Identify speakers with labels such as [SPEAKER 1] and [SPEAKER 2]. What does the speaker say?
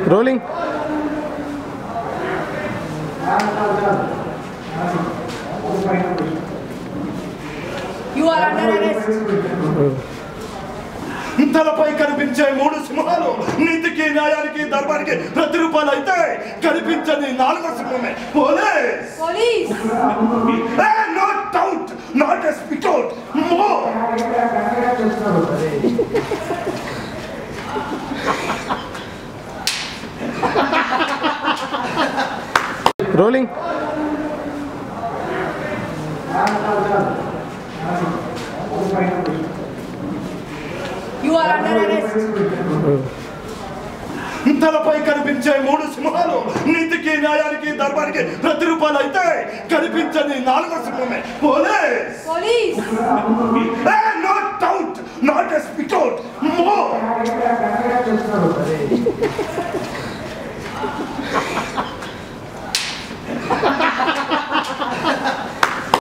[SPEAKER 1] Rolling
[SPEAKER 2] You are under arrest.
[SPEAKER 3] తలపై కనిపించే మూడు సింహాలు నీతికి న్యాయానికి ధర్మానికి ప్రతి రూపాయలు అయితే కనిపించని నాలుగో సింహమే police
[SPEAKER 2] Police.
[SPEAKER 3] Not doubt not a speak out more
[SPEAKER 1] rolling
[SPEAKER 2] You are under arrest.
[SPEAKER 3] తలపై కనిపించే మూడు సింహాలు నీతికి న్యాయానికి ధర్మానికి ప్రతి రూపాయలు అయితే కనిపించని నాలుగో సింహమే police
[SPEAKER 2] Police.
[SPEAKER 3] Not doubt not a speak out more